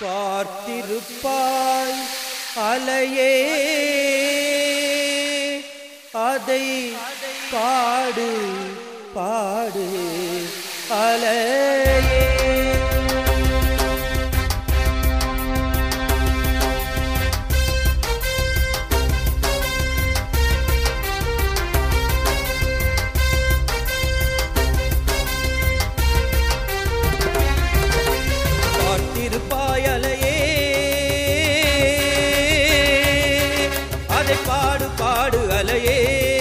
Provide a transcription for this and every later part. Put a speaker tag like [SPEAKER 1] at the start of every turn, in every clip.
[SPEAKER 1] பார்த்திருப்பாய் அலையே அதை பாடு பாடு அலையே பார்த்திருப்பாய் அலையே அதை பாடு பாடு அலையே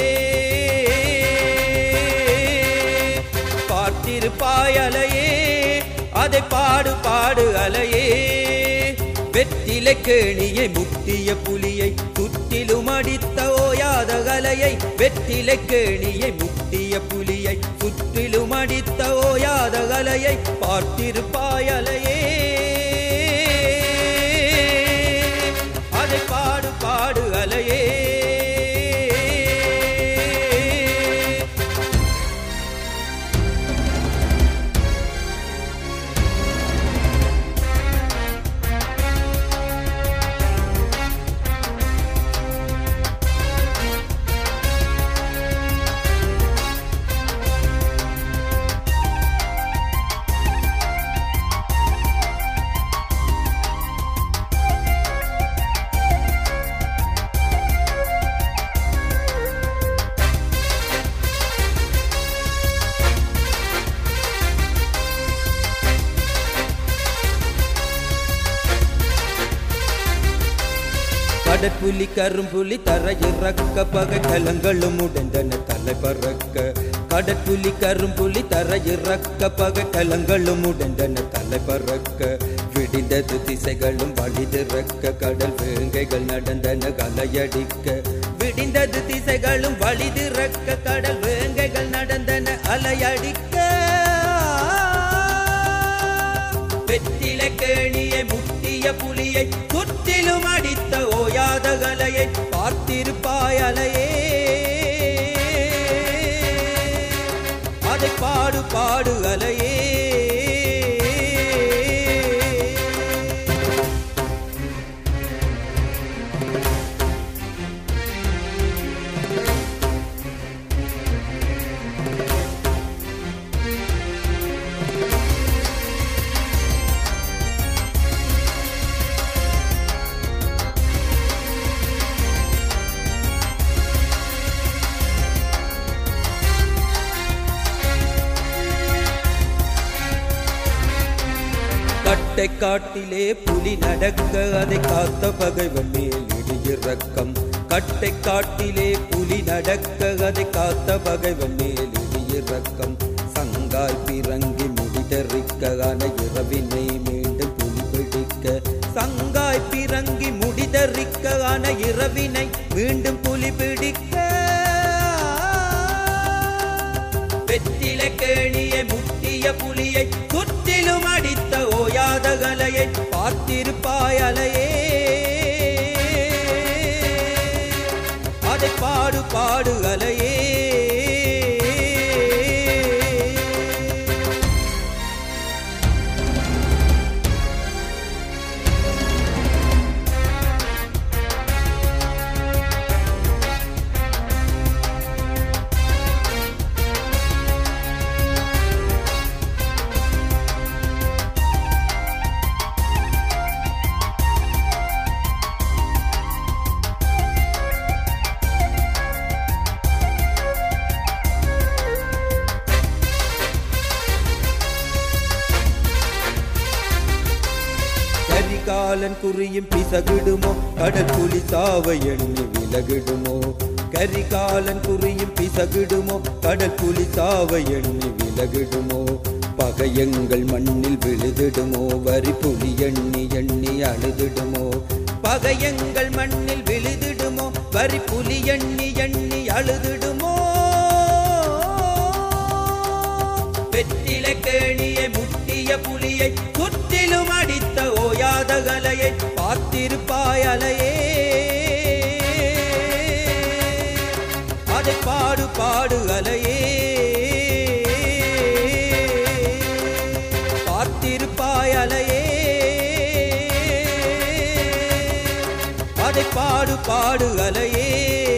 [SPEAKER 1] பார்த்திருப்பாய் அலையே அதை பாடு பாடு அலையே வெற்றிலை கேணியை முட்டிய புலியை சுற்றிலும் அடித்த ஓயாத கலையை வெற்றிலை கேணியை முட்டிய புலியை சுற்றிலும் அடித்த ஓயாத கலையை பார்த்திருப்பாய் அலையே அதை பாடு பாடு அலையே கடற்புலி கரும்புலி தரையிறக்க பகை கலங்களும் உடைந்தன தலை பறக்க கடற்புலி கரும்புலி தரையிறக்க பகை கலங்களும் உடைந்தன தலை பறக்க விடிந்தது திசைகளும் வழிதிறக்க கடல் வேங்கைகள் நடந்தன கலையடிக்க விடிந்தது திசைகளும் வழிதிறக்க கடல் வேங்கைகள் நடந்தன அலையடிக்க வெற்றில கேணியை முட்டிய புலியை சுற்றிலும் அடித்த ஓயாத கலையை பார்த்திருப்பாய் அலையே அதை பாடு பாடு அலையே கட்டை காட்டிலே புலி நடக்க அதை காத்த பகைவன் மேல் இடியிறக்கம் கட்டை காட்டிலே புலி நடக்க அதை காத்த பகைவன் மேல் இடியிறக்கம் சங்காய் பிறங்கி முடிதறிக்க அன இரவினை மீண்டும் புலி பிடிக்க சங்காய் பிறங்கி முடிதறிக்க அன இரவினை மீண்டும் புலி பிடிக்க வெற்றில கேணியை முட்டிய புலியை சுற்றிலும் அடித்த ஓயாத கலையை பார்த்திருப்பாய் அலையே அதை பாடு பாடு அலையே கரிகாலன் குறியும் பிசகிடுமோ கடல் புலி சாவை எண்ணி விலகிடுமோ கரிகாலன் குறியும் பிசகிடுமோ கடல் புலி சாவை எண்ணி விலகிடுமோ பகையங்கள் மண்ணில் விழுதிடுமோ வரி புலி எண்ணி எண்ணி அழுதிடுமோ பகையங்கள் மண்ணில் விழுதிடுமோ வரி புலி எண்ணி எண்ணி அழுதிடுமோ வெற்றில கேணியை முட்டிய புலியை சுற்றிலும் அடித்த ஓயாத கலையை பார்த்திருப்பாய் அலையே அதை பாடு பாடு அலையே பார்த்திருப்பாய் அலையே அதை பாடு பாடு அலையே